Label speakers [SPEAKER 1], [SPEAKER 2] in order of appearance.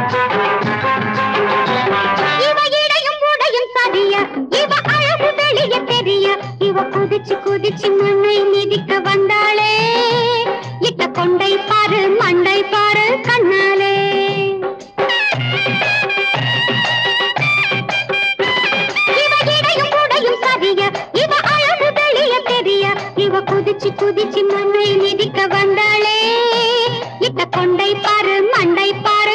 [SPEAKER 1] இவ இடையும் உடையும் சரிய இவ அழகு வெளிய தெரிய இவ குதிச்சு குதிச்சு மண்ணை மிதிக்க வந்தாளே இட்ட கொண்டை பாரு மண்டை பாரு கண்ணாலே இவ இடையும் உடையும் சரிய இவ அழகு வெளிய தெரிய இவ குதிச்சு குதிச்சு மண்ணை மிதிக்க வந்தாளே இட்ட கொண்டை பாரு மண்டை பாரு